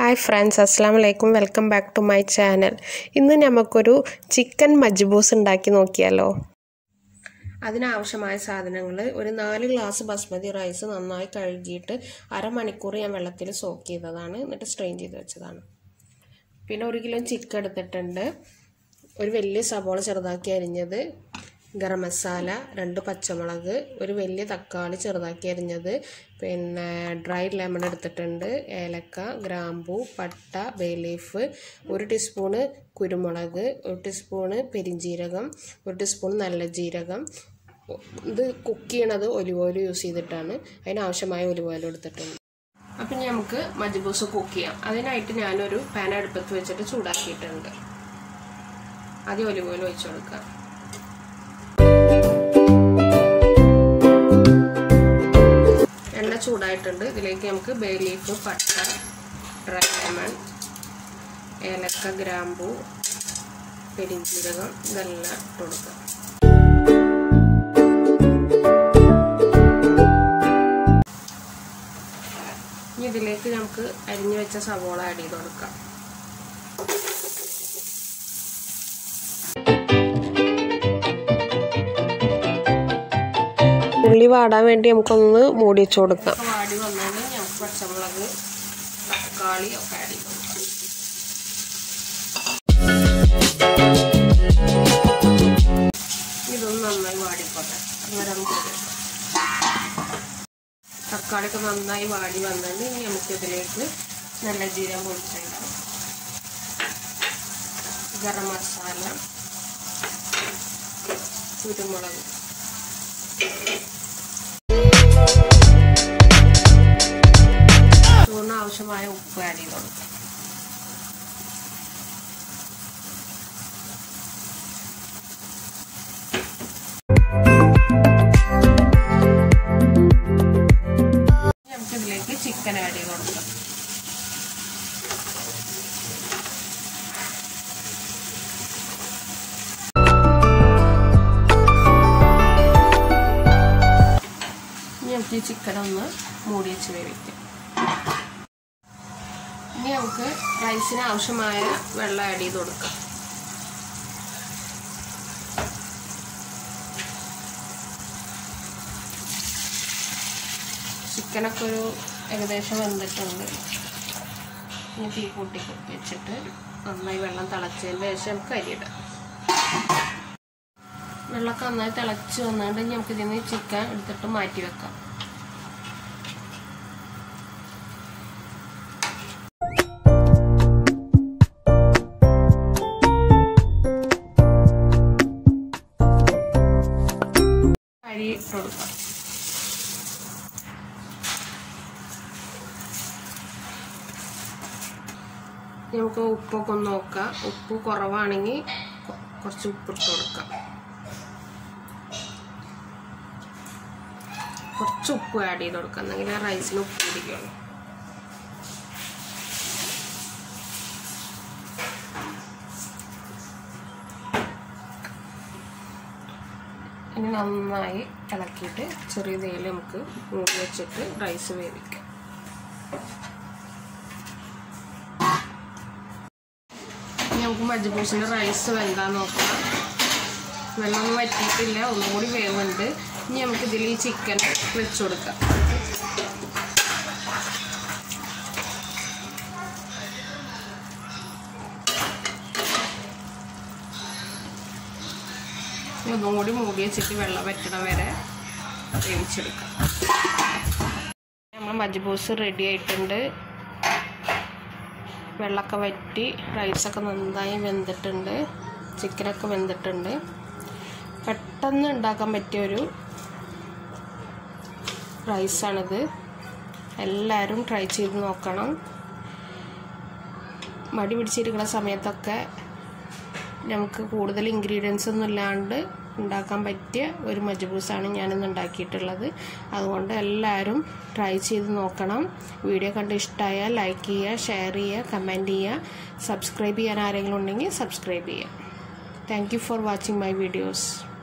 hi friends അസ്സാം വലൈക്കും welcome back to my channel ഇന്ന് നമുക്കൊരു ചിക്കൻ മജ്ബൂസ് ഉണ്ടാക്കി നോക്കിയാലോ അതിനാവശ്യമായ സാധനങ്ങൾ ഒരു നാല് ഗ്ലാസ് ബസ്മതി റൈസ് നന്നായി കഴുകിയിട്ട് അരമണിക്കൂർ ഞാൻ വെള്ളത്തിൽ സോക്ക് ചെയ്തതാണ് എന്നിട്ട് സ്ട്രെയിൻ ചെയ്ത് വെച്ചതാണ് പിന്നെ ഒരു കിലോ ചിക്കൻ എടുത്തിട്ടുണ്ട് ഒരു വലിയ സബോള ചെറുതാക്കി അരിഞ്ഞത് ഗരം മസാല രണ്ട് പച്ചമുളക് ഒരു വലിയ തക്കാളി ചെറുതാക്കി അരിഞ്ഞത് പിന്നെ ഡ്രൈ ലെമൺ എടുത്തിട്ടുണ്ട് ഏലക്ക ഗ്രാമ്പൂ പട്ട ബേ ലീഫ് ഒരു ടീസ്പൂണ് കുരുമുളക് ഒരു ടീസ്പൂണ് പെരിഞ്ജീരകം ഒരു ടീസ്പൂൺ നല്ല ജീരകം ഇത് കുക്ക് ചെയ്യണത് ഒലിവ് ഓയിൽ യൂസ് ചെയ്തിട്ടാണ് അതിനാവശ്യമായ ഒലിവ് ഓയിൽ എടുത്തിട്ടുണ്ട് അപ്പം നമുക്ക് മജ്ബൂസ് കുക്ക് ചെയ്യാം അതിനായിട്ട് ഞാനൊരു പാൻ അടുപ്പത്ത് വെച്ചിട്ട് ചൂടാക്കിയിട്ടുണ്ട് ആദ്യം ഒലിവ് ഓയിൽ ഒഴിച്ചു കൊടുക്കാം എണ്ണ ചൂടായിട്ടുണ്ട് ഇതിലേക്ക് നമുക്ക് ബേ ലീഫ് പട്ട ഡ്രൈ ലെമൺ ഏലക്ക ഗ്രാമ്പൂ പെരിഞ്ജീരകം ഇതെല്ലാം ഇട്ട് കൊടുക്കാം ഇനി ഇതിലേക്ക് നമുക്ക് അരിഞ്ഞു വെച്ച സവോള ആഡ് ചെയ്ത് കൊടുക്കാം ഉള്ളി വാടാൻ വേണ്ടി നമുക്കൊന്ന് മൂടി വെച്ച് കൊടുക്കാം വാടി വന്നാൽ നമുക്ക് പച്ചമുളക് തക്കാളി ഒക്കെ ആഡ് ചെയ്ത് കൊടുക്കാം ഇതൊന്ന് നന്നായി വാടിക്കോട്ടെ അങ്ങനെ നമുക്ക് തക്കാളിയൊക്കെ നന്നായി വാടി വന്നാൽ ഇനി നമുക്ക് ഇതിലേക്ക് നല്ല ജീരം പൊടിച്ചിടാം ഗരം മസാല കുരുമുളക് ചോറിന് ആവശ്യമായ ഉപ്പ് ആഡ് ചെയ്ത് കൊടുക്കാം നമുക്കിതിലേക്ക് ചിക്കൻ ആഡ് ചെയ്ത് കൊടുക്കാം ഇനി നമുക്ക് ഈ ചിക്കൻ ഒന്ന് മൂടി വെച്ച് വേവിക്കാം ഇനി നമുക്ക് റൈസിന് ആവശ്യമായ വെള്ളം ആഡ് ചെയ്ത് കൊടുക്കാം ചിക്കനൊക്കെ ഒരു ഏകദേശം വെന്തിട്ടുണ്ട് ഇനി തീ കൂട്ടി വെച്ചിട്ട് നന്നായി വെള്ളം തിളച്ചതിന് ശേഷം നമുക്ക് അരിയിടാം വെള്ളമൊക്കെ നന്നായി തിളച്ച് വന്നുകൊണ്ട് നമുക്ക് ഇതിൽ നിന്ന് ചിക്കൻ എടുത്തിട്ട് മാറ്റി വെക്കാം അരി ഇട്ട് കൊടുക്കാം നമുക്ക് ഉപ്പൊക്കെ ഒന്ന് നോക്കാം ഉപ്പ് കുറവാണെങ്കിൽ കുറച്ച് ഉപ്പിട്ട് കൊടുക്കാം കുറച്ച് ഉപ്പ് ആഡ് ചെയ്ത് കൊടുക്കാം എന്നെങ്കിൽ ആ റൈസിന് ഉപ്പ് പിടിക്കുള്ളൂ ഇനി നന്നായി ഇളക്കിയിട്ട് ചെറിയ തേയിൽ നമുക്ക് മൂടി വെച്ചിട്ട് റൈസ് വേവിക്കാം ഇനി നമുക്ക് മജ്ബൂസിൻ്റെ റൈസ് വെന്താൻ നോക്കാം വെള്ളമൊന്നും വറ്റിയിട്ടില്ല ഒന്നുകൂടി വേവുണ്ട് ഇനി നമുക്ക് ഇതിൽ ഈ ചിക്കൻ വെച്ച് കൊടുക്കാം ഒന്നും കൂടി മൂടി വെച്ചിട്ട് വെള്ളം വറ്റണ വരെ വേവിച്ചെടുക്കാം നമ്മൾ മജ്ബൂസ് റെഡി ആയിട്ടുണ്ട് വെള്ളമൊക്കെ വറ്റി റൈസൊക്കെ നന്നായി വെന്തിട്ടുണ്ട് ചിക്കനൊക്കെ വെന്തിട്ടുണ്ട് പെട്ടെന്ന് ഉണ്ടാക്കാൻ പറ്റിയൊരു റൈസാണിത് എല്ലാവരും ട്രൈ ചെയ്ത് നോക്കണം മടി പിടിച്ചിരിക്കുന്ന സമയത്തൊക്കെ നമുക്ക് കൂടുതൽ ഇൻഗ്രീഡിയൻസ് ഒന്നും ഇല്ലാണ്ട് ഉണ്ടാക്കാൻ പറ്റിയ ഒരു മജ്ബൂസാണ് ഞാനിന്ന് ഉണ്ടാക്കിയിട്ടുള്ളത് അതുകൊണ്ട് എല്ലാവരും ട്രൈ ചെയ്ത് നോക്കണം വീഡിയോ കണ്ട് ഇഷ്ടമായാൽ ലൈക്ക് ചെയ്യുക ഷെയർ ചെയ്യുക കമൻറ്റ് ചെയ്യുക സബ്സ്ക്രൈബ് ചെയ്യാൻ ആരെങ്കിലും ഉണ്ടെങ്കിൽ സബ്സ്ക്രൈബ് ചെയ്യുക thank you for watching my videos